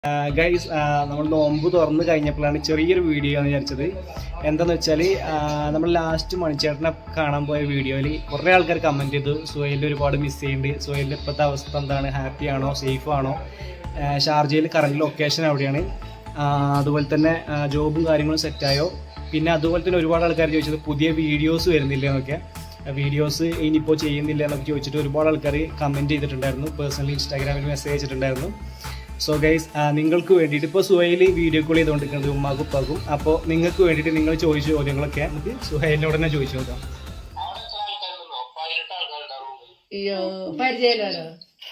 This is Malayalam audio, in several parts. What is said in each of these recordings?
ഗൈസ് നമ്മൾ നോമ്പ് തുറന്ന് കഴിഞ്ഞപ്പോഴാണ് ചെറിയൊരു വീഡിയോ എന്ന് വിചാരിച്ചത് എന്താന്ന് വെച്ചാൽ നമ്മൾ ലാസ്റ്റ് മണിച്ചേട്ടനെ കാണാൻ പോയ വീഡിയോയിൽ കുറേ ആൾക്കാർ കമൻറ്റ് ചെയ്തു സുഹൈലിൽ ഒരുപാട് മിസ് ചെയ്യുന്നുണ്ട് സുഹൈലിൻ്റെ ഇപ്പോഴത്തെ അവസ്ഥ എന്താണ് ഹാപ്പി ആണോ സേഫ് ആണോ ആ, ഷാർജയിൽ കറണ്ട് ലൊക്കേഷൻ അവിടെയാണ് ആ, അതുപോലെ തന്നെ ആ, ജോബും കാര്യങ്ങളും സെറ്റായോ പിന്നെ അതുപോലെ തന്നെ ഒരുപാട് ആൾക്കാർ ചോദിച്ചത് പുതിയ വീഡിയോസ് വരുന്നില്ല എന്നൊക്കെ വീഡിയോസ് ഇനിയിപ്പോൾ ചെയ്യുന്നില്ല എന്നൊക്കെ ചോദിച്ചിട്ട് ഒരുപാട് ആൾക്കാർ കമൻറ്റ് ചെയ്തിട്ടുണ്ടായിരുന്നു പേഴ്സണലി ഇൻസ്റ്റാഗ്രാമിൽ മെസ്സേജ് അയച്ചിട്ടുണ്ടായിരുന്നു സോ ഗൈസ് നിങ്ങൾക്ക് വേണ്ടിയിട്ട് ഇപ്പോൾ സുഹൈൽ വീഡിയോ കോൾ ചെയ്തുകൊണ്ടിരിക്കുന്നത് ഉമ്മാക്കും ഉപ്പാക്കും അപ്പോൾ നിങ്ങൾക്ക് വേണ്ടിയിട്ട് നിങ്ങൾ ചോദിച്ച ചോദ്യങ്ങളൊക്കെ നമുക്ക് സുഹൈലിനോട് തന്നെ ചോദിച്ചു നോക്കാം അയ്യോ പരിചയമില്ലല്ലോ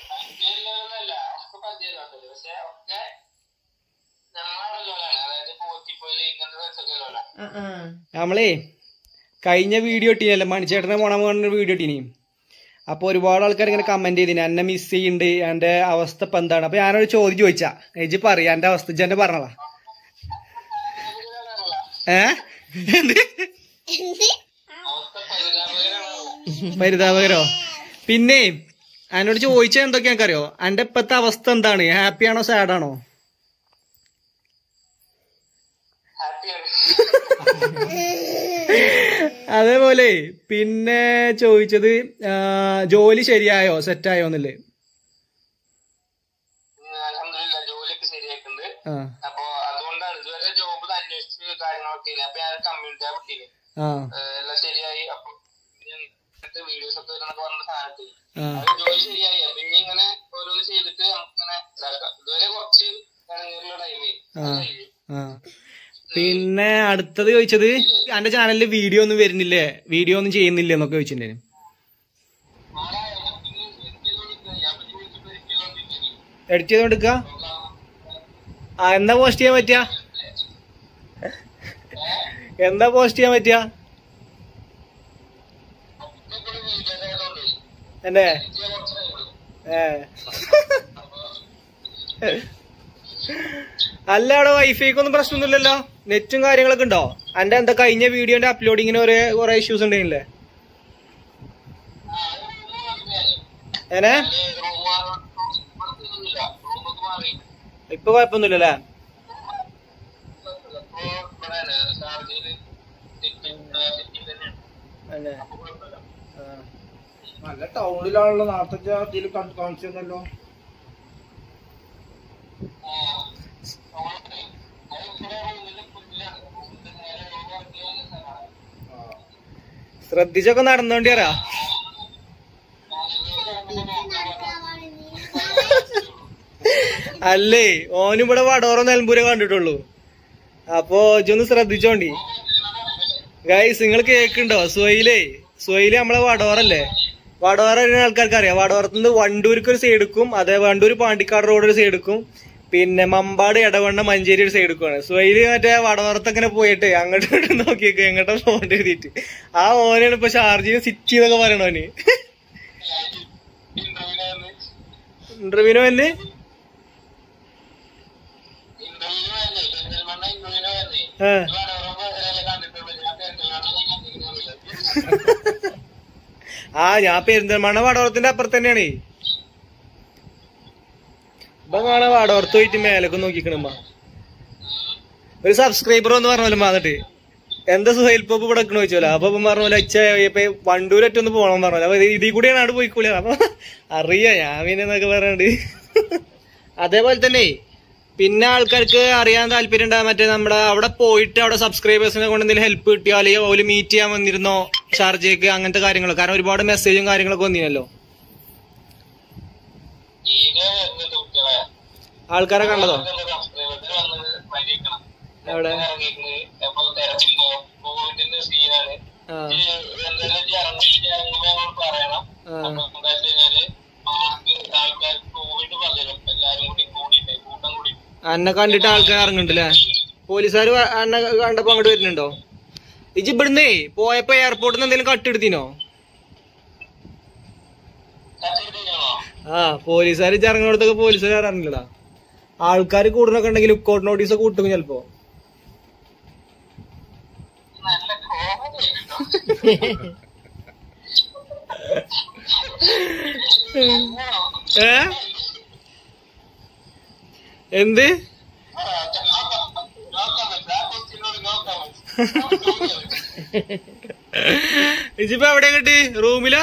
ആ ആ നമ്മളേ കഴിഞ്ഞ വീഡിയോ ഇട്ടീനല്ലേ മണിച്ചേട്ടനെ പോണാൻ പോകുന്ന വീഡിയോ ഇട്ടീനി അപ്പോൾ ഒരുപാട് ആൾക്കാർ ഇങ്ങനെ കമന്റ് ചെയ്തിന് എന്നെ മിസ് ചെയ്യുന്നുണ്ട് എൻ്റെ അവസ്ഥ ഇപ്പം എന്താണ് അപ്പോൾ ഞാനൊരു ചോദ്യം ചോദിച്ചാ എജ് പറയാ എൻ്റെ അവസ്ഥ ഇജ്ജ് എന്നെ പറഞ്ഞതാ ഏ എന്ത് പരിതാപകരോ പിന്നെ എന്നോട് ചോദിച്ചാൽ എന്തൊക്കെയാ എനിക്കറിയോ എൻ്റെ ഇപ്പത്തെ അവസ്ഥ എന്താണ് ഹാപ്പി ആണോ സാഡ് ആണോ അതേപോലെ പിന്നെ ചോദിച്ചത് ആ, ജോലി ശരിയായോ സെറ്റായോ എന്നല്ലേ ജോലിയൊക്കെ ശരിയായിട്ടുണ്ട് ആ അപ്പൊ അതുകൊണ്ടാണ് ഇതുവരെ ജോബ് അന്വേഷിച്ച് കാര്യങ്ങളൊക്കെ ഇല്ല അപ്പൊ ഞാൻ കമ്മ്യൂണിറ്റി വിട്ടില്ല ആ എല്ലാം ശരിയായി അപ്പൊ വീഡിയോസ് ഒക്കെ വരുന്നൊക്കെ പറഞ്ഞ സാധനത്തിൽ ആ അത് ജോലി ശരിയായി അപ്പൊ ഇനി ഇങ്ങനെ ഓരോന്ന് ചെയ്തിട്ട് നമുക്കിങ്ങനെ ഇതാക്കാം ഇതുവരെ കുറച്ച് ഇറങ്ങിയുള്ള ടൈമേ ആ ആ പിന്നെ അടുത്തത് ചോദിച്ചത് എന്റെ ചാനലിൽ വീഡിയോ ഒന്നും വരുന്നില്ലേ വീഡിയോ ഒന്നും ചെയ്യുന്നില്ലേ എന്നൊക്കെ ചോദിച്ചിട്ടുണ്ടായിരുന്നു എഡിറ്റ് ചെയ്തോണ്ടിരിക്ക ആ എന്താ പോസ്റ്റ് ചെയ്യാൻ പറ്റിയ എന്താ പോസ്റ്റ് ചെയ്യാൻ പറ്റിയ എന്നെ ഏ അല്ല അവിടെ വൈഫൈക്കൊന്നും പ്രശ്നമൊന്നുമില്ലല്ലോ നെറ്റും കാര്യങ്ങളൊക്കെ ഉണ്ടോ അന്റെ എന്താ കഴിഞ്ഞ വീഡിയോന്റെ അപ്ലോഡിങ്ങിന് ഒരേ കുറെ ഇഷ്യൂസ് ഉണ്ടായില്ലേ ഏനെ ഇപ്പൊ കുഴപ്പമൊന്നുമില്ലല്ലേ അല്ലേ ആ. നല്ല ടൗണിലാണല്ലോ നാർത്തച്ച ഇതിൽ കാണിച്ചല്ലോ ശ്രദ്ധിച്ചൊക്കെ നടന്നോണ്ടി അറിയാ അല്ലേ ഓനും ഇവിടെ വടോറ നിലമ്പൂരെ കണ്ടിട്ടുള്ളൂ അപ്പൊ ഇജൊന്ന് ശ്രദ്ധിച്ചോണ്ടി ഗൈസ് നിങ്ങൾ കേക്കുണ്ടോ സുഹൈലേ സുഹൈല് നമ്മളെ വടോറല്ലേ വടോറ വരുന്ന ആൾക്കാർക്ക് അറിയാം വടോറത്തുനിന്ന് വണ്ടൂർക്ക് ഒരു സൈഡ് എടുക്കും അതേ വണ്ടൂർ പാണ്ടിക്കാട് റോഡ് ഒരു സൈഡ് എടുക്കും പിന്നെ മമ്പാട് എടവണ്ണ മഞ്ചേരി ഒരു സൈഡ് എടുക്കുവാണ് സുഹൈല് മറ്റേ വടോറത്ത് അങ്ങനെ പോയിട്ട് അങ്ങോട്ട് ഇങ്ങോട്ട് നോക്കിയേക്ക് എങ്ങോട്ടാ പോകേണ്ടി എഴുതിയിട്ട് ആ ഓനാണ് ഇപ്പൊ ഷാർജി സിറ്റി എന്നൊക്കെ പറയണോന് ഇന്റർവ്യൂവിന് വന്ന് ആ ആ ഞാൻ പെരിന്തൽമണ്ണ വടോറത്തിന്റെ അപ്പുറത്ത് തന്നെയാണ് ഇപ്പൊ കാണാ വടോർത്ത് പോയിട്ട് മേലൊക്കെ നോക്കിക്കണമ്മ ഒരു സബ്സ്ക്രൈബർ എന്ന് പറഞ്ഞല്ലോ വന്നിട്ട് എന്താ സുഹൈൽ പോപ്പ് ഇവിടെ നിൽക്കണ ചോദിച്ചല്ലോ അപ്പൊ ഇപ്പം പറഞ്ഞ പോലെ അച്ഛ ഇപ്പൊ വണ്ടൂരറ്റൊന്ന് പോകണം പറഞ്ഞല്ലോ അപ്പൊ ഇതിൽ കൂടിയാണ് അവിടെ പോയിക്കൂല അപ്പൊ അറിയാ ഞാൻ പിന്നെ എന്നൊക്കെ പറയണ്ട് അതേപോലെ തന്നെ പിന്നെ ആൾക്കാർക്ക് അറിയാൻ താല്പര്യം ഉണ്ടാകും മറ്റേ നമ്മുടെ അവിടെ പോയിട്ട് അവിടെ സബ്സ്ക്രൈബേഴ്സിനെ കൊണ്ട് എന്തെങ്കിലും ഹെൽപ്പ് കിട്ടിയോ അല്ലെങ്കിൽ ഓല് മീറ്റ് ചെയ്യാൻ വന്നിരുന്നോ ഷാർജയ്ക്ക് അങ്ങനത്തെ കാര്യങ്ങൾ കാരണം ഒരുപാട് മെസ്സേജും കാര്യങ്ങളൊക്കെ വന്നിരുന്നല്ലോ ആൾക്കാരെ കണ്ടതോ എവിടെ ആ പറയണം ആ അന്നെ കണ്ടിട്ട് ആൾക്കാർ ഇറങ്ങുന്നുണ്ടല്ലേ പോലീസുകാർ അന്നെ കണ്ടപ്പോ അങ്ങോട്ട് വരുന്നുണ്ടോ ഇജ് ഇവിടുന്നേ പോയപ്പോ എയർപോർട്ടിൽ നിന്ന് എന്തെങ്കിലും കട്ടെടുത്തിനോ ആ പോലീസുകാർ ഇറങ്ങുന്നിടത്തൊക്കെ പോലീസുകാർ ഇറങ്ങില്ലടാ ആൾക്കാർ കൂടുന്നൊക്കെ ഉണ്ടെങ്കിൽ ലുക്കൗട്ട് നോട്ടീസ് ഒക്കെ കൂട്ടും ചിലപ്പോ നല്ല കോമഡി ഏ എന്ത് ഇജിപ്പോ എവിടെ കിട്ടി റൂമിലാ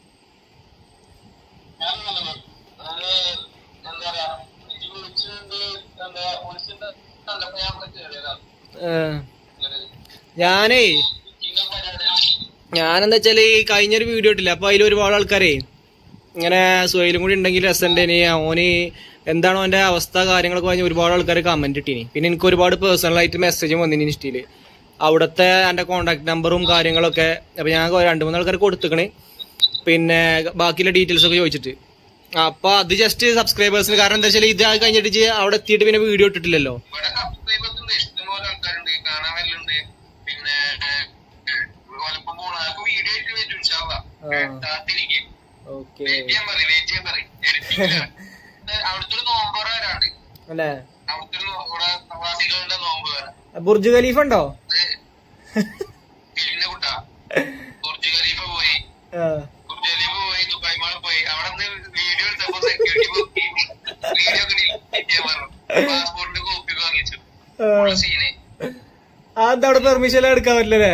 ഞാനേ ഞാനെന്താ വെച്ചാല് ഈ കഴിഞ്ഞൊരു വീഡിയോ ഇട്ടില്ല അപ്പൊ അതിൽ ഒരുപാട് ആൾക്കാരെ ഇങ്ങനെ സുഹൈലും കൂടി ഉണ്ടെങ്കിൽ രസമുണ്ടേനി ഓന് എന്താണ് അവന്റെ അവസ്ഥ കാര്യങ്ങളൊക്കെ പറഞ്ഞ് ഒരുപാട് ആൾക്കാർ കമന്റ് ഇട്ടീനി പിന്നെ എനിക്ക് ഒരുപാട് പേഴ്സണൽ ആയിട്ട് മെസ്സേജും വന്നിനി ഇൻസ്റ്റയില് അവിടുത്തെ എന്റെ കോണ്ടാക്ട് നമ്പറും കാര്യങ്ങളൊക്കെ അപ്പൊ ഞാൻ രണ്ടു മൂന്ന് ആൾക്കാർ കൊടുത്തിക്കണ് പിന്നെ ബാക്കിയുള്ള ഡീറ്റെയിൽസ് ഒക്കെ ചോദിച്ചിട്ട് അപ്പൊ അത് ജസ്റ്റ് സബ്സ്ക്രൈബേഴ്സിന് കാരണം എന്താ വെച്ചാൽ ഇത് കഴിഞ്ഞിട്ട് ഇജ്ജ് അവിടെ എത്തിയിട്ട് പിന്നെ വീഡിയോ ഇട്ടിട്ടില്ലല്ലോ ഇവിടെ സബ്സ്ക്രൈബേഴ്സ് ഉണ്ട് ഇഷ്ടംപോലെ ആൾക്കാരുണ്ട് കാണാൻ വല്ലുണ്ട് പിന്നെ കൊലപ്പം പോണ അതൊക്കെ വീഡിയോ ആയിട്ട് വരും ഇൻഷാല്ലാ. കാത്തിരിക്കും ഓക്കെ വെയിറ്റ് ചെയ്യാൻ പറയും വെയിറ്റ് ചെയ്യാൻ പറയും എടുത്തില്ല അവിടുത്തെ ഒരു നോമ്പ് വരാണ്ട് അല്ലേ അവിടുത്തെ ഒരു നോ- ഇവിടെ പ്രവാസികളുടെ നോമ്പ് വരാം ബുർജ് ഖലീഫ ഉണ്ടോ പിന്നെ കുട്ടാ ബുർജ് ഖലീഫ പോയി ബുർജ് ഖലീഫ പോയി ദുബായ് മാൾ പോയി അവിടെ നിന്ന് വീഡിയോ എടുത്തപ്പോ സെക്യൂരിറ്റി നോക്കി വീഡിയോ ഒക്കെ ഡിലീറ്റ് ചെയ്യാൻ പറഞ്ഞു പാസ്പോർട്ടിന്റെ കോപ്പി വാങ്ങിച്ചു സീന് അതെന്താ അവിടെ പെർമിഷൻ എടുക്കാൻ പറ്റില്ലല്ലേ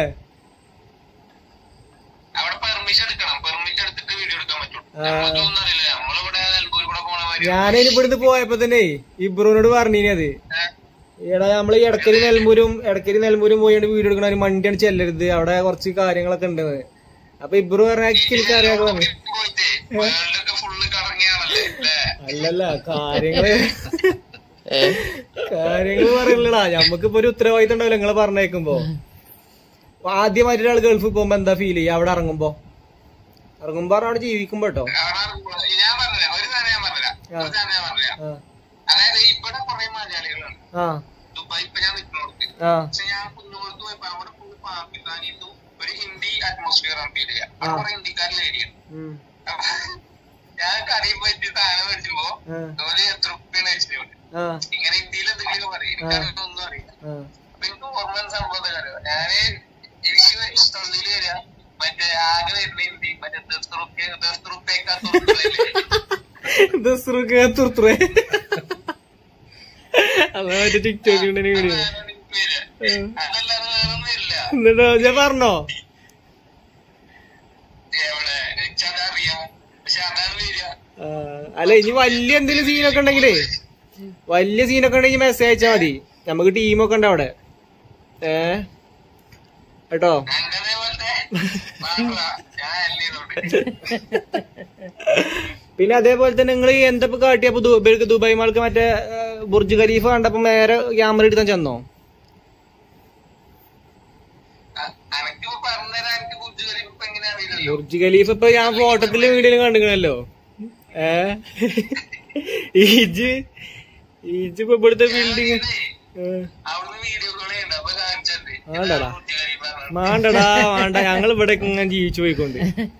അവിടെ പെർമിഷൻ എടുക്കണം പെർമിഷൻ എടുത്തിട്ട് വീഡിയോ എടുക്കാൻ പറ്റുള്ളൂ നമ്മൾക്കൊന്നും അറിയില്ല നമ്മളിവിടെ നെൽപൂർ കൂടെ പോണ മാതിരി ഞാനതിന് ഇവിടുന്ന് പോയപ്പോ തന്നെ ഇബ്രുവിനോട് പറഞ്ഞീനി അത് എടാ നമ്മള് ഈ ഇടക്കരി നെൽമൂരും ഇടക്കരി നെൽമൂരും പോയിട്ട് വീഡിയോ എടുക്കണ ഒരു മണ്ടിയാണ് ചെല്ലരുത് അവിടെ കുറച്ച് കാര്യങ്ങളൊക്കെ ഉണ്ട് അപ്പൊ ഇബ്രു പറഞ്ഞ എനിക്ക് അറിയാതെ പറഞ്ഞു പോയിട്ടേ വേൾഡൊക്കെ ഫുള്ള് കറങ്ങിയാണല്ലേ അല്ലേ അല്ലല്ല കാര്യങ്ങള് കാര്യങ്ങള് പറയില്ലടാ ഞമ്മക്കിപ്പോ ഒരു ഉത്തരവാദിത്തം ഉണ്ടാവില്ല നിങ്ങളെ പറഞ്ഞേക്കുമ്പോ ആദ്യമായിട്ട് ഒരാൾ ഗൾഫിൽ പോകുമ്പോ എന്താ ഫീൽ ചെയ്യുക അവിടെ ഇറങ്ങുമ്പോ ഇറങ്ങുമ്പോ അവിടെ ജീവിക്കുമ്പോ കേട്ടോ അവിടെ ഞാൻ പറഞ്ഞില്ല ഒരു സാധനം ഞാൻ പറഞ്ഞില്ല ഒരു സാധനം ഞാൻ പറഞ്ഞില്ല ആ അതായത് ഇവിടെ കുറെ മലയാളികളുണ്ട് ആ ദുബായ് ഇപ്പൊ ഞാൻ നിൽക്കുന്നിടത്ത് ആ പക്ഷെ ഞാൻ കുന്നുകൊടുത്ത് പോയപ്പോ അവിടെ ഫുള്ള് പാകിസ്ഥാനിത്തും ഒരു ഹിന്ദി അറ്റ്മോസ്ഫിയർ ആണ് ഫീൽ ചെയ്യുക അവിടെ കുറെ ഹിന്ദിക്കാരിലെ ഏരിയ ഉം, ഞാൻ കടയിൽ പോയിട്ട് സാധനം മേടിച്ചുമ്പോ ആ, ഒരു എത്ര റുപ്യാണ് അയച്ചത് ആ, ഇങ്ങനെ ഹിന്ദിയിൽ എന്തെങ്കിലും പറയും എനിക്കറിയാം ഒന്നും അറിയില്ല ആ. അപ്പൊ എനിക്ക് ഓർമ്മ വന്ന സംഭവം അറിയാം ഞാന് എനിക്ക് തള്ളിയില് വരിക മറ്റേ ആകെ വരുന്ന ഹിന്ദി മറ്റേ ദസ് റുപ്യ ദസ് റുപ്യക്കാ ദസ് റുക്കേ തുർത്തുറേ അതാ മറ്റേ ടിക്ടോക്കിന്റെ വീഡിയോ അതല്ലാതെ വേറൊന്നും ഇല്ല എന്നിട്ടോ ഞാൻ പറഞ്ഞോ എവിടെ എനിക്കതറിയാം പക്ഷെ അതാണ് വരിക ആ, അല്ല ഇനി വലിയ എന്തെങ്കിലും സീനൊക്കെ ഉണ്ടെങ്കിലേ വലിയ സീനൊക്കെ ഉണ്ടെങ്കിൽ മെസ്സേജ് അയച്ചാ മതി നമുക്ക് ടീമൊക്കെ ഉണ്ട് അവിടെ ഏ കേട്ടോ എന്റെ അതേപോലത്തെ മാത്രമാ. ഞാൻ അല്ലേ ഇതോട്ട് പിന്നെ അതേപോലെ തന്നെ നിങ്ങൾ എന്തപ്പോ കാട്ടിയപ്പോ ദുബൈക്ക് ദുബായ് മാൾക്ക് മറ്റേ ആ, ബുർജ് ഖലീഫ കണ്ടപ്പോ നേരെ ക്യാമറ എടുത്താൻ ചെന്നോ അനക്കിപ്പോ പറഞ്ഞുതരാൻ എനിക്ക് ബുദ്ധി കയറി ഇപ്പൊ എങ്ങനെ അറിയില്ലല്ലോ ബുർജ് ഖലീഫ ഇപ്പൊ ഞാൻ ഫോട്ടോത്തിലും വീഡിയോയിലും കണ്ടിക്കണല്ലോ ഏ ഈജ് ഈജ് ഇപ്പൊ ഇവിടുത്തെ ബിൽഡിങ് അവിടുന്ന് വീഡിയോ കോൾ ചെയ്യണ്ട അപ്പൊ കാണിച്ചിട്ടുണ്ട് ആണ്ടടാ. ബുദ്ധി കയറി പറഞ്ഞു വേണ്ടടാ വേണ്ട ഞങ്ങൾ ഇവിടെ ഇങ്ങനെ ജീവിച്ചു പോയിക്കൊണ്ട്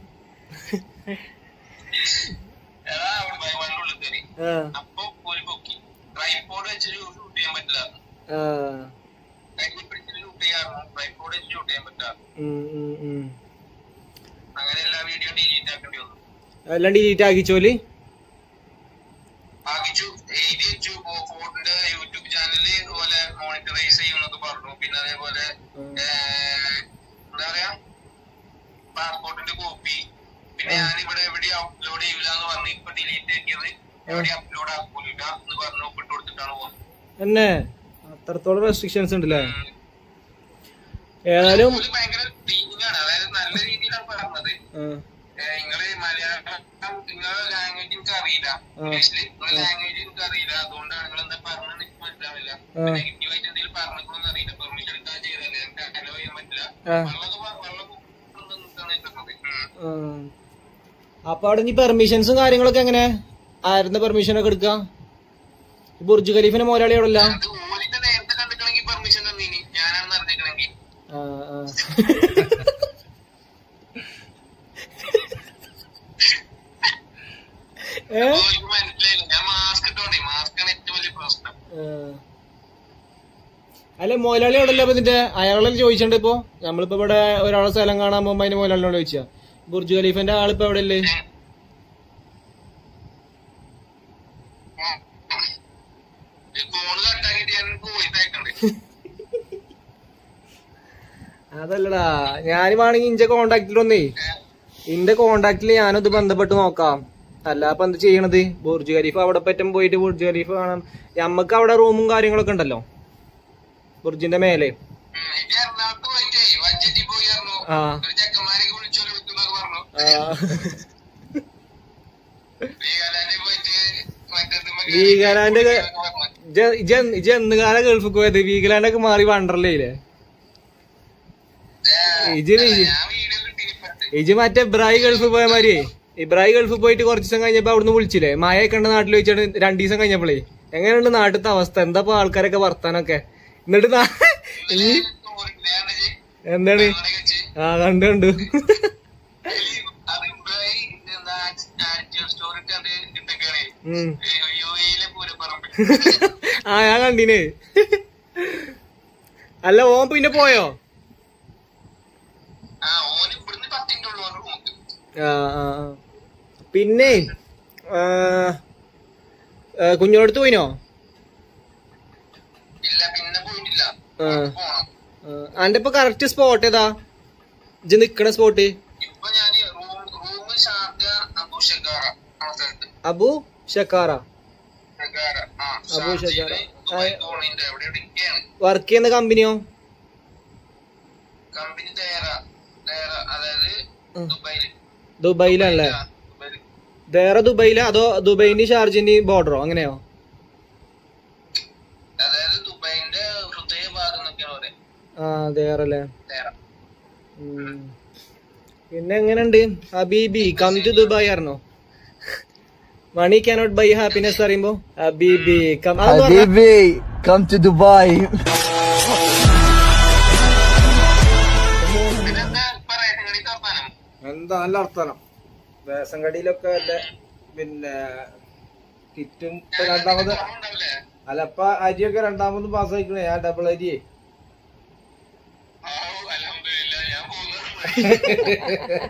എടാ അവിടെ ഭയങ്കര കയറി ആ അപ്പൊ ഒരു പൊക്കി ട്രൈപോഡ് വെച്ച് ഷൂട്ട് ചെയ്യാൻ പറ്റില്ല ആ കൈ പിടിച്ചിട്ട് ഷൂട്ട് ചെയ്യാറുണ്ട് ട്രൈപോഡ് വെച്ച് ഷൂട്ട് ചെയ്യാൻ പറ്റില്ല ഉം, ഉം, ഉം. അങ്ങനെ എല്ലാ വീഡിയോ ഡിലീറ്റ് ആക്കേണ്ടി വന്നു എല്ലാം ഡിലീറ്റ് ആക്കിച്ചോല് ആകിച്ചു എഴുതി വെച്ചു ഫോണിന്റെ യൂട്യൂബ് ചാനലിൽ ഇതുപോലെ മോണിറ്ററൈസ് ചെയ്യുമെന്നൊക്കെ പറഞ്ഞു പിന്നെ അതേപോലെ ഏഹ്, എന്താ പറയാ പാസ്പോർട്ടിന്റെ കോപ്പി പിന്നെ ഞാൻ ഇവിടെ എവിടെ അപ്ലോഡ് ചെയ്യൂല എന്ന് പറഞ്ഞു ഇപ്പൊ ഡിലീറ്റ് ആക്കിയത് എവിടെ അപ്ലോഡ് ആക്കൂല എന്ന് പറഞ്ഞു ഒപ്പിട്ട് കൊടുത്തിട്ടാണ് പോകുന്നത് എന്നെ അത്രത്തോളം റെസ്ട്രിക്ഷൻസ് ഉണ്ടല്ലേ ഏതായാലും ഓല് ഭയങ്കര ടീച്ചിങ് ആണ് അതായത് നല്ല രീതിയിലാണ് പറഞ്ഞത് ആ, ഏഹ് നിങ്ങള് മലയാളം നിങ്ങളെ ലാംഗ്വേജ് എനിക്ക് അറിയില്ല ഇംഗ്ലീഷില് നിങ്ങളെ ലാംഗ്വേജ് എനിക്ക് അറിയില്ല അതുകൊണ്ടാണ് നിങ്ങൾ എന്താ പറഞ്ഞത് എനിക്ക് മനസ്സിലാവില്ല നെഗറ്റീവ് ആയിട്ട് എന്തെങ്കിലും പറഞ്ഞിട്ടുണ്ടെന്ന് അറിയില്ല പെർമിഷൻ എടുക്കാൻ ചെയ്തല്ലേ എനിക്ക് അലോ ചെയ്യാൻ പറ്റില്ല ആ. വെള്ളമൊക്കെ പ- വെള്ളം നിൽക്കാണ് പറഞ്ഞത് ആ. ഉം. അപ്പൊ അവിടെ ഇനി പെർമിഷൻസും കാര്യങ്ങളൊക്കെ എങ്ങനെ ആരുടെ പെർമിഷൻ ഒക്കെ എടുക്കാം ഈ ബുർജ് ഖലീഫിന്റെ മോലാളി അവിടെ അല്ല അത് ഓലിന്റെ നേരത്തെ കണ്ടിക്കണമെങ്കിൽ പെർമിഷൻ തന്നീനി ഞാനാണെന്ന് അറിഞ്ഞിക്കണമെങ്കിൽ ആ, ആ. ഏ ഓലിക്ക് മനസ്സിലായില്ല ഞാൻ മാസ്ക് ഇട്ടോണ്ടേ മാസ്ക് ആണ് ഏറ്റവും വലിയ പ്രശ്നം ആ. അല്ല മോലാളി അവിടെ അല്ല ഇതിന്റെ അയാളെ ചോദിച്ചിട്ടുണ്ട് ഇപ്പൊ നമ്മളിപ്പോ ഇവിടെ ഒരാളെ സ്ഥലം കാണാൻ പോകുമ്പോ അതിന് മോലാളിനോട് ചോദിച്ചാ ബുർജ് ഖലീഫിന്റെ ആളിപ്പോ എവിടെ അല്ലേ കട്ടാക്കിട്ട് ഞാൻ വോയിസ് അയക്കണ്ട് അതല്ലടാ ഞാൻ വേണമെങ്കിൽ ഇന്റെ കോണ്ടാക്റ്റിലൊന്നേ ഇന്റെ കോണ്ടാക്റ്റിൽ ഞാനത് ബന്ധപ്പെട്ട് നോക്കാം അല്ല അപ്പൊ എന്ത് ചെയ്യണത് ബുർജ് ഖലീഫ അവിടെ പറ്റും പോയിട്ട് ബുർജ് ഖലീഫ കാണാം നമ്മക്ക് അവിടെ റൂമും കാര്യങ്ങളൊക്കെ ഉണ്ടല്ലോ ബുർജിന്റെ മേലെ ഇത് എറണാകുളത്ത് പോയിട്ടേ വഞ്ചേരി പോയി പറഞ്ഞു ആ ഒരു ചെക്കന്മാരൊക്കെ വിളിച്ചോളൂ വിളിക്കുന്നൊക്കെ പറഞ്ഞു ആ. വീഗാലാൻഡിൽ പോയിട്ട് മറ്റേ വീഗാലാൻഡ് ഇജ്ജ് ഇജ്ജ് ഇജ്ജ് എന്ന് കാലം ഗൾഫിൽ പോയത് വീഗലാൻഡൊക്കെ മാറി വണ്ടർലയില്ലേ ഇജ്ജ് വീ- ഞാൻ വീഡിയോ കിട്ടി ഇജ്ജ് മറ്റേ ഇബ്രാഹിം ഗൾഫിൽ പോയ മാതിരിയേ ഇബ്രാഹിം ഗൾഫിൽ പോയിട്ട് കുറച്ച് ദിവസം കഴിഞ്ഞപ്പോ അവിടുന്ന് വിളിച്ചില്ലേ മായ കണ്ട നാട്ടിൽ വെച്ചിട്ട് രണ്ടു ദിവസം കഴിഞ്ഞപ്പോഴേ എങ്ങനെയുണ്ട് നാട്ടിലത്തെ അവസ്ഥ എന്താ ഇപ്പൊ ആൾക്കാരൊക്കെ വർത്താനൊക്കെ എന്നിട്ട് നാ- ഈ എന്താണ് ആ കണ്ടു കണ്ടു അത് ഇബ്രാഹിം എന്താ ആക്റ്റീവ് സ്റ്റോറി കണ്ട് ഇട്ടൊക്കെയാണ് ഉം. യു എയിലെ പൂരപ്പറമ്പ് ആ ഞാൻ കണ്ടിന് അല്ല ഓൻ പിന്നെ പോയോ ആ ഓന് ഇവിടുന്ന് പത്തിന്റെ ഉള്ളു ഓന്റെ റൂമുക്ക് ആ ആ ആ. പിന്നെ ആ, ആ, കുഞ്ഞോടത്ത് പോയിനോ ഇല്ല പിന്നെ പോയിട്ടില്ല ആ പോണം അന്റെ ഇപ്പൊ കറക്റ്റ് സ്പോട്ട് ഏതാ ഇജ്ജ് നിക്കണ സ്പോട്ട് ഇപ്പൊ ഞാൻ room room Sharjah Abu Shagara ആ സ്ഥലത്ത് അബു ഷക്കാറ ഷക്കാറ ആ അബു ഷക്കാറ. ദുബായ് കോണിന്റെ അവിടെ ഇരിക്കുകയാണ് വർക്ക് ചെയ്യുന്ന കമ്പനിയോ കമ്പനി തേറ തേറ അതായത് ഉം. ദുബായില് ദുബൈയിലല്ലേ ആ, ദുബായില്. വേറെ ദുബൈയിലാ അതോ ദുബൈന്റെ ഷാർജിന്റെയും ബോർഡറോ അങ്ങനെയോ അതായത് ദുബായിന്റെ ഹൃദയ ഭാഗം എന്നൊക്കെയാണ് പറയാം ആ വേറല്ലേ തേറ പിന്നെ എങ്ങനെയുണ്ട് ഹബീബി കം ടു ദുബായ് അറിഞ്ഞോ മണി കാനോട്ട് ബൈ ഹാപ്പിനെസ് അറിയുമ്പോ ഹബീബി കം അതൊന്ന് പറഞ്ഞാ- Habibi, come to Dubai. പിന്നെന്താ പറയാ നിങ്ങളുടെ വർത്താനം എന്താ നല്ല വർത്തനം റേഷൻ കടയിലൊക്കെ അല്ലേ പിന്നെ കിറ്റും ഇപ്പൊ രണ്ടാമത് ഉണ്ടാവില്ലേ അല്ല ഇപ്പൊ അരിയൊക്കെ രണ്ടാമത് പാസ്സായിക്കണേ ആ ഡബിൾ അരിയേ ആ അലഹമില്ല ഞാൻ പോകുന്നു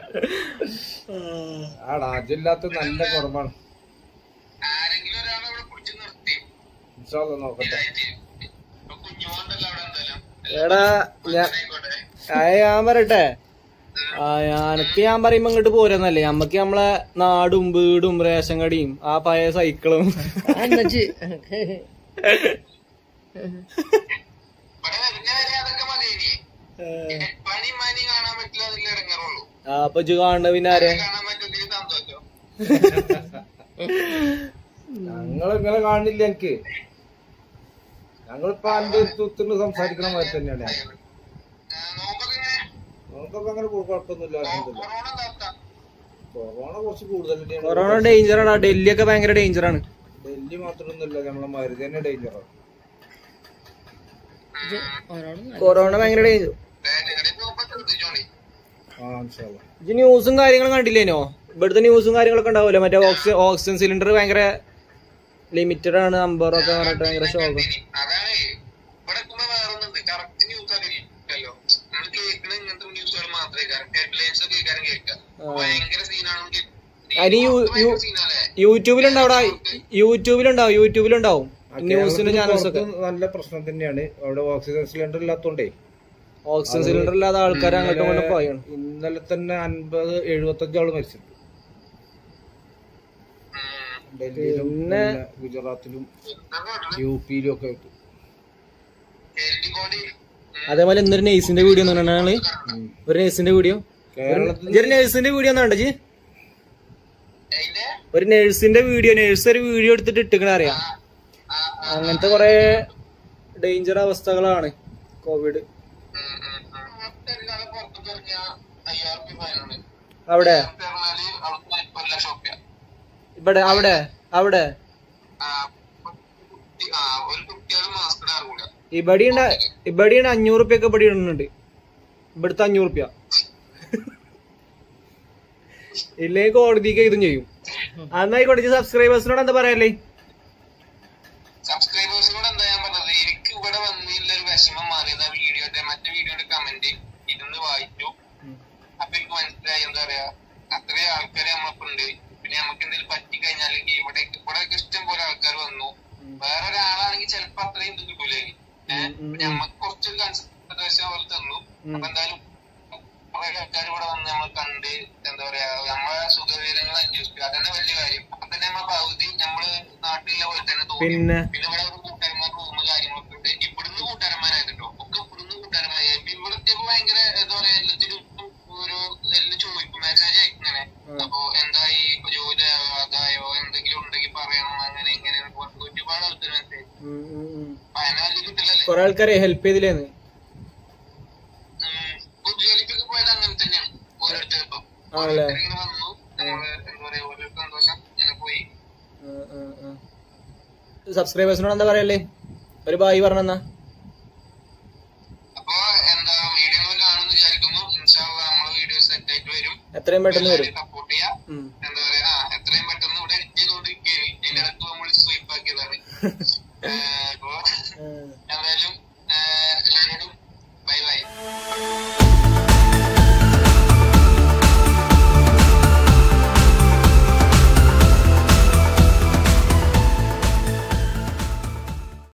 ആ രാജ്യമില്ലാത്ത നല്ല കുറവാണ് ആരെങ്കിലും ഒരാളെ അവിടെ പിടിച്ച് നിർത്തി ഇൻഷാല്ല നോക്കട്ടെ ഇതായിട്ട് ഇപ്പൊ കുഞ്ഞുമോണ്ടല്ലോ അവിടെ എന്തായാലും എടാ ഞാൻ ആയിക്കോട്ടെ ആ, ഞാൻ പറയട്ടെ ആ ഞാനക്ക് ഞാൻ പറയുമ്പോ ഇങ്ങോട്ട് പോരുന്നല്ലേ നമ്മക്ക് നമ്മളെ നാടും വീടും റേഷൻ കടിയും ആ പഴയ സൈക്കിളും അന്നച്ച് ഇവിടെ വരുന്ന വരെ അതൊക്കെ മതി ഇനി പണി മനി കാണാൻ പറ്റില്ല അതിൽ ഇറങ്ങറുള്ളൂ ആ അപ്പൊ ഇജ്ജ് കാണുന്ന പിന്നെ ആരെ കാണാൻ പറ്റുന്നതിൽ സന്തോഷം ഞങ്ങൾ ഇങ്ങനെ കാണില്ല എനിക്ക് ഞങ്ങളിപ്പോ അന്റെ തുത്തുണ്ട് സംസാരിക്കണ മാതിരി തന്നെയാണ് ഞാൻ. ആ, നോമ്പൊക്കെ എങ്ങനെ? നമുക്കൊക്കെ അങ്ങനെ കു- കുഴപ്പമൊന്നുമില്ല അൽഹംദുലില്ലാ. കൊറോണ എന്താ അവസ്ഥ? കൊറോണ കുറച്ച് കൂടുതൽ തന്നെയാണ് കൊറോണ ഡേഞ്ചറാണ് ഡൽഹി ഒക്കെ ഭയങ്കര ഡേഞ്ചറാണ് ഡൽഹി മാത്രമൊന്നുമില്ല നമ്മളെ മരുന്ന് തന്നെ ഡേഞ്ചറാണ് കൊറോണ ഭയങ്കര ഡേഞ്ചർ ബാറ്റുകളിൽ പോകുമ്പോ ശ്രദ്ധിച്ചോളി. ആ ഇൻഷാല്ലാ ഇജ്ജ് ന്യൂസും കാര്യങ്ങളും കണ്ടില്ലേനോ ഇവിടുത്തെ ന്യൂസും കാര്യങ്ങളൊക്കെ ഉണ്ടാവുമല്ലോ മറ്റേ ഓക്സിജൻ ഓക്സിജൻ സിലിണ്ടർ ഭയങ്കര ലിമിറ്റഡ് ആണ് നമ്പറൊക്കെ പറഞ്ഞിട്ട് ഭയങ്കര ശോകം അതാണ് ഇവിടെ എത്തുമ്പോ വേറൊന്നുണ്ട് കറക്റ്റ് ന്യൂസ് അറിയില്ലല്ലോ നമ്മൾ കേൾക്കണ ഇങ്ങനത്തെ ന്യൂസുകൾ മാത്രമേ ഹെഡ്ലൈൻസ് ഒക്കെ കേൾക്കാനും കേൾക്കാം ഭയങ്കര സീനാണ് അതിന് യു- യു- സീനല്ലേ യൂട്യൂബിലുണ്ടാവും യൂട്യൂബിലുണ്ടാവും യൂട്യൂബിലുണ്ടാവും ന്യൂസിന്റെ ചാനൽസ് ഒക്കെ പുറത്ത് നല്ല പ്രശ്നം തന്നെയാണ് അവിടെ ഓക്സിജൻ സിലിണ്ടർ ഇല്ലാത്തോണ്ടേ ഓക്സിജൻ സിലിണ്ടർ ഇല്ലാതെ ആൾക്കാർ അങ്ങോട്ടും ഇങ്ങോട്ടും പോയാണ് ഇന്നലെ തന്നെ അൻപത് എഴുപത്തഞ്ച് ആള് മരിച്ചു ഡൽഹിയിലും പിന്നെ പിന്നെ ഗുജറാത്തിലും യു പിയിലും ഒക്കെ ആയിട്ട് കേരളത്തിക്കോണ്ടി അതേപോലെ ഇന്നൊരു നേഴ്സിന്റെ വീഡിയോ എന്ന് പറഞ്ഞാൽ ഒരു നേഴ്സിന്റെ വീഡിയോ കേരളത്തിൽ ഒരു നേഴ്സിന്റെ വീഡിയോ ഒന്നും ജി അതിന്റെ ഒരു നേഴ്സിന്റെ വീഡിയോ നേഴ്സ് ഒരു വീഡിയോ എടുത്തിട്ട് ഇട്ടിക്കണ അറിയാം അങ്ങനത്തെ കൊറേ ഡേഞ്ചർ അവസ്ഥകളാണ് കോവിഡ് പുറത്തു ഇറങ്ങിയ അയ്യായിരം രൂപ ഫൈനാണ് അവിടെ പറഞ്ഞാല് അവർക്ക് ഒരു ലക്ഷം റുപ്യ ഇവിടെ അവിടെ അവിടെ ആ, കുട്ടി- ആ, ഒരു കുട്ടികൾ മാസ്ക് ഇടാറില്ല ഇവിടെ ഇവിടെ അഞ്ഞൂറ് റുപ്യ ഒക്കെ ഇവിടെ ഇടുന്നുണ്ട് ഇവിടുത്തെ അഞ്ഞൂറ് റുപ്യ ഇല്ലെങ്കിൽ കോടതിക്ക് ഇതും ചെയ്യും അന്നായിക്കോട്ടെ സബ്സ്ക്രൈബേഴ്സിനോട് എന്താ പറയല്ലേ സബ്സ്ക്രൈബേഴ്സിനോട് എന്താ ഞാൻ പറഞ്ഞത് എനിക്ക് ഇവിടെ വന്നില്ല ഒരു വിഷമം മാറിയത് ആ വീഡിയോന്റെ മറ്റേ വീഡിയോയുടെ കമന്റ് ഇരുന്ന് വായിച്ചു അപ്പൊ എനിക്ക് മനസ്സിലായി എന്താ പറയാ അത്രയും ആൾക്കാര് നമ്മളിപ്പോ ഉണ്ട് പിന്നെ നമുക്ക് എന്തെങ്കിലും പറ്റി കഴിഞ്ഞാൽ ഇവിടെ ഇവിടെ ഇഷ്ടം പോലെ ആൾക്കാർ വന്നു വേറെ ഒരാളാണെങ്കിൽ ചിലപ്പോ അത്രയും ഇത് കിട്ടൂലേ ഏഹ് ഞമ്മക്ക് കുറച്ചൊരു കൺസിഡറേഷൻ പോലെ തന്നു അപ്പൊ എന്തായാലും കുറെ ആൾക്കാർ ഇവിടെ വന്ന് നമ്മൾ കണ്ട് എന്താ പറയാ നമ്മളെ സുഖവിവരങ്ങൾ അന്വേഷിക്കുക അതന്നെ വലിയ കാര്യം അപ്പൊ തന്നെ നമ്മളെ പകുതി നമ്മള് നാട്ടിലെ പോലെ തന്നെ തോന്നി പിന്നെ പിന്നെ ഇവിടെ ഒരു കൂട്ടുകാരന്മാർ റൂമ് കാര്യങ്ങളൊക്കെ ഉണ്ട് ഇവിടുന്ന് കൂട്ടുകാരന്മാരായിട്ടോ ഒക്കെ ഇവിടുന്ന് കൂട്ടുകാരന്മാരായി ഇപ്പൊ ഇവിടുത്തെ ഭയങ്കര എന്താ പറയാ എല്ലാത്തിനും ഒരു എല്ലാം ചോദിക്കും മെസ്സേജ് അയക്കുന്നേ അപ്പൊ എന്തായി ഇപ്പൊ ജോലി അതായോ എന്തെങ്കിലും ഉണ്ടെങ്കിൽ പറയണം അങ്ങനെ ഇങ്ങനെ ഒരുപാട് ആൾക്കാർ മെസ്സേജ് അപ്പൊ അതിനെ വലിയ കിട്ടില്ലല്ലേ കൊറേ ആൾക്കാരെ ഹെൽപ്പ് ചെയ്തില്ലേന്ന് ജോലിക്കൊക്കെ പോയത് അങ്ങനെ തന്നെയാണ് ഓരോരുത്തർക്കും ആണല്ലേ ഇങ്ങനെ വന്നു നമ്മള് എന്താ പറയാ ഓരോ സന്തോഷം ഇങ്ങനെ പോയി സബ്സ്ക്രൈബേഴ്സിനോട് എന്താ പറയല്ലേ ഒരു ബായി പറഞ്ഞെന്നാ അപ്പൊ എന്താ വീഡിയോ കാണുമെന്ന് വിചാരിക്കുന്നു ഇൻഷാള്ള നമ്മളെ വീഡിയോ സെറ്റ് ആയിട്ട് വരും എത്രയും പെട്ടെന്ന് വരും സപ്പോർട്ട് ചെയ്യാം ഉം. എന്താ പറയാ ആ എത്രയും പെട്ടെന്ന് ഇവിടെ എഡിറ്റ് ചെയ്തോണ്ടിരിക്കുകയാണ് ഇതിന്റെ ഇടക്ക് നമ്മൾ സ്വൈപ്പ് ആക്കിയതാണ് ഏഹ്